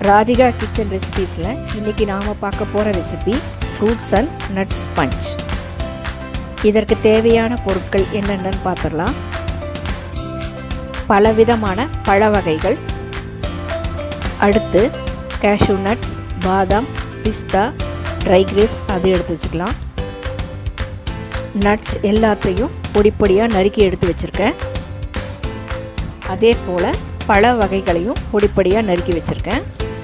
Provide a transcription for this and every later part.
Radhika kitchen ரெசிபீஸில் இன்றைக்கி நாம் பார்க்க போகிற recipe fruits and nut sponge இதற்கு தேவையான பொருட்கள் என்னென்னு பார்த்துடலாம் பலவிதமான பழ வகைகள் அடுத்து கேஷ்யூ நட்ஸ் பாதாம் பிஸ்தா ட்ரை கிரேப்ஸ் அது எடுத்து வச்சுக்கலாம் நட்ஸ் எல்லாத்தையும் பொடி பொடியாக நறுக்கி எடுத்து வச்சுருக்கேன் அதே போல் பழ வகைகளையும் பொடிப்படியாக நறுக்கி வச்சுருக்கேன்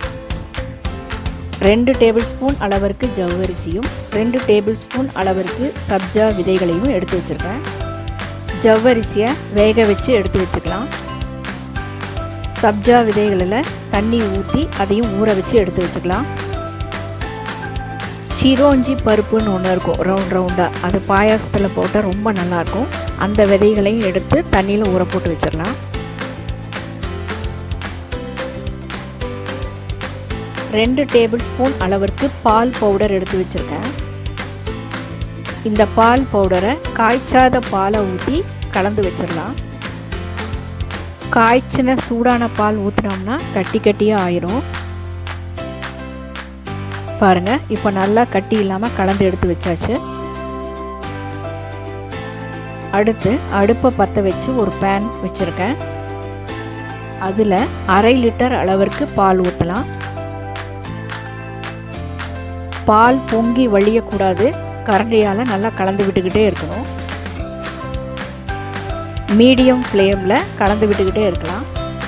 ரெண்டு டேபிள் ஸ்பூன் அளவிற்கு ஜவ்வரிசியும் ரெண்டு டேபிள் ஸ்பூன் அளவிற்கு சப்ஜா விதைகளையும் எடுத்து வச்சுருக்கேன் ஜவ்வரிசியை வேக வச்சு எடுத்து வச்சுக்கலாம் சப்ஜா விதைகளில் தண்ணி ஊற்றி அதையும் ஊற வச்சு எடுத்து வச்சுக்கலாம் சிரோஞ்சி பருப்புன்னு ஒன்று இருக்கும் ரவுண்ட் ரவுண்டாக அது பாயாசத்தில் போட்டால் ரொம்ப நல்லாயிருக்கும் அந்த விதைகளையும் எடுத்து தண்ணியில் ஊற போட்டு வச்சிடலாம் ரெண்டு டேபிள் ஸ்பூன் அளவிற்கு பால் பவுடர் எடுத்து வச்சுருக்கேன் இந்த பால் பவுடரை காய்ச்சாத பாலை ஊற்றி கலந்து வச்சிடலாம் காய்ச்சின சூடான பால் ஊற்றினோம்னா கட்டி கட்டியாக ஆயிரும் பாருங்கள் இப்போ நல்லா கட்டி இல்லாமல் கலந்து எடுத்து வச்சாச்சு அடுத்து அடுப்பை பற்ற வச்சு ஒரு பேன் வச்சுருக்கேன் அதில் அரை லிட்டர் அளவிற்கு பால் ஊற்றலாம் பால் பொங்கி வழியக்கூடாது கரண்டியால் நல்லா கலந்து விட்டுக்கிட்டே இருக்கணும் மீடியம் ஃப்ளேமில் கலந்து விட்டுக்கிட்டே இருக்கலாம்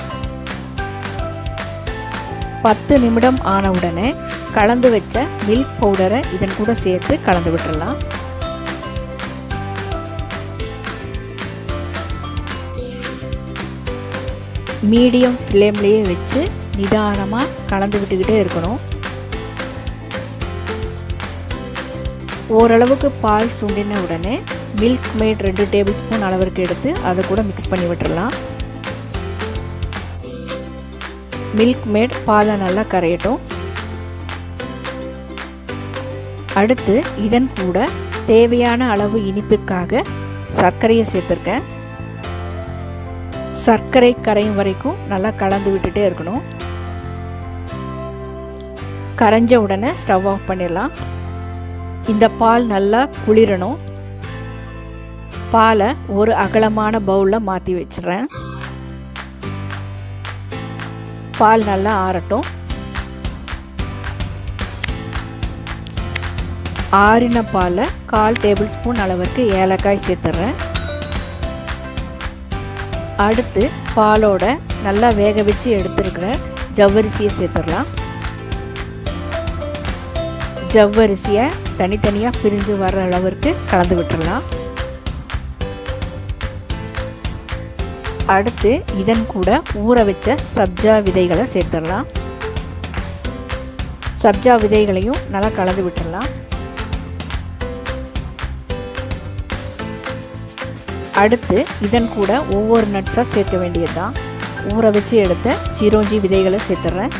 பத்து நிமிடம் ஆன உடனே கலந்து வச்ச மில்க் பவுடரை இதன் கூட சேர்த்து கலந்து விட்டுடலாம் மீடியம் ஃப்ளேம்லேயே வச்சு நிதானமாக கலந்து விட்டுக்கிட்டே இருக்கணும் ஓரளவுக்கு பால் சுண்டின உடனே மில்க் மேட் ரெண்டு டேபிள் ஸ்பூன் அளவிற்கு எடுத்து அதை கூட மிக்ஸ் பண்ணி விட்டுடலாம் மில்க் மேட் பாலை நல்லா கரையட்டும் அடுத்து இதன் கூட தேவையான அளவு இனிப்பிற்காக சர்க்கரையை சேர்த்துருக்கேன் சர்க்கரை கரையும் வரைக்கும் நல்லா கலந்து விட்டுட்டே இருக்கணும் கரைஞ்ச உடனே ஸ்டவ் ஆஃப் பண்ணிடலாம் இந்த பால் நல்லா குளிரணும் பாலை ஒரு அகலமான பவுலில் மாற்றி வச்சிடுறேன் பால் நல்லா ஆறட்டும் ஆறின பாலில் கால் டேபிள் ஸ்பூன் அளவுக்கு ஏலக்காய் சேர்த்துட்றேன் அடுத்து பாலோட நல்லா வேக வச்சு எடுத்துருக்கிற ஜவ்வரிசியை சேர்த்துடலாம் ஜவ்வரிசியை தனித்தனியாக பிரிஞ்சு வர்ற அளவிற்கு கலந்து விட்டுடலாம் அடுத்து இதன் கூட ஊற வச்ச சப்ஜா விதைகளை சேர்த்துடலாம் சப்ஜா விதைகளையும் நல்லா கலந்து விட்டுடலாம் அடுத்து இதன் கூட ஒவ்வொரு நட்ஸாக சேர்க்க வேண்டியது தான் ஊற வச்சு எடுத்த சிரோஞ்சி விதைகளை சேர்த்துட்றேன்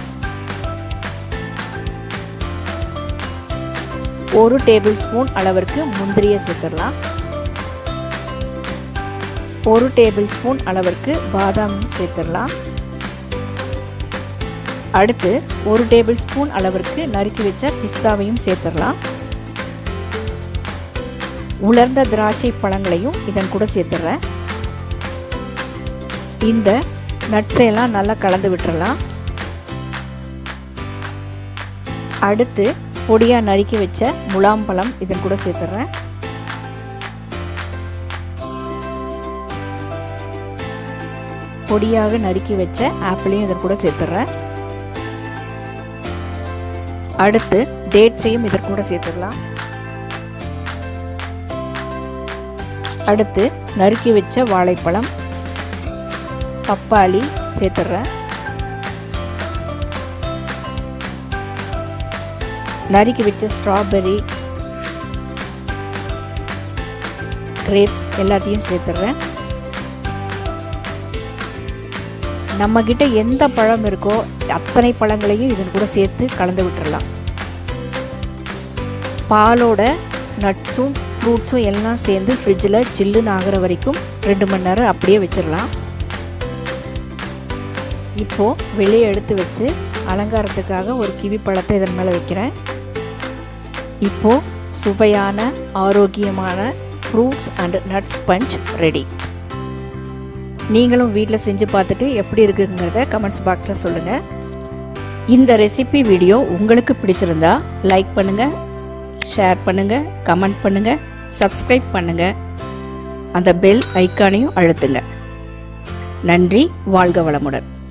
ஒரு டேபிள் ஸ்பூன் அளவிற்கு முந்திரியை சேர்த்துடலாம் ஒரு டேபிள் ஸ்பூன் அளவிற்கு பாதாம் சேர்த்துடலாம் அடுத்து ஒரு டேபிள் ஸ்பூன் அளவிற்கு நறுக்கி வச்ச பிஸ்தாவையும் சேர்த்துடலாம் உலர்ந்த திராட்சை பழங்களையும் இதன் கூட சேர்த்துடுறேன் இந்த நட்ஸை எல்லாம் நல்லா கலந்து விட்டுறலாம் அடுத்து பொடியாக நறுக்கி வச்ச முலாம்பழம் இதன் கூட சேர்த்துட்றேன் பொடியாக நறுக்கி வச்ச ஆப்பிளையும் இதன் கூட சேர்த்துட்றேன் அடுத்து டேட்ஸையும் இதன் கூட சேர்த்துடலாம் அடுத்து நறுக்கி வச்ச வாழைப்பழம் பப்பாளி சேர்த்துட்றேன் நறுக்கி வச்ச ஸ்ட்ராபெரி கிரேப்ஸ் எல்லாத்தையும் சேர்த்துட்றேன் நம்மக்கிட்ட எந்த பழம் இருக்கோ அத்தனை பழங்களையும் இதன் கூட சேர்த்து கலந்து விட்டுறலாம் பாலோட நட்ஸும் ஃப்ரூட்ஸும் எல்லாம் சேர்ந்து ஃப்ரிட்ஜில் சில்லுன்னு ஆகிற வரைக்கும் ரெண்டு மணி நேரம் அப்படியே வச்சிடலாம் இப்போது வெளியே எடுத்து வச்சு அலங்காரத்துக்காக ஒரு கிவி பழத்தை இதன் மேலே வைக்கிறேன் இப்போது சுவையான ஆரோக்கியமான fruits and nuts punch ready நீங்களும் வீட்டில் செஞ்சு பார்த்துட்டு எப்படி இருக்குங்கிறத கமெண்ட்ஸ் பாக்ஸில் சொல்லுங்கள் இந்த ரெசிபி வீடியோ உங்களுக்கு பிடிச்சிருந்தா லைக் பண்ணுங்கள் ஷேர் பண்ணுங்கள் கமெண்ட் பண்ணுங்கள் சப்ஸ்கிரைப் பண்ணுங்கள் அந்த பெல் ஐக்கானையும் அழுத்துங்க நன்றி வாழ்க வளமுடன்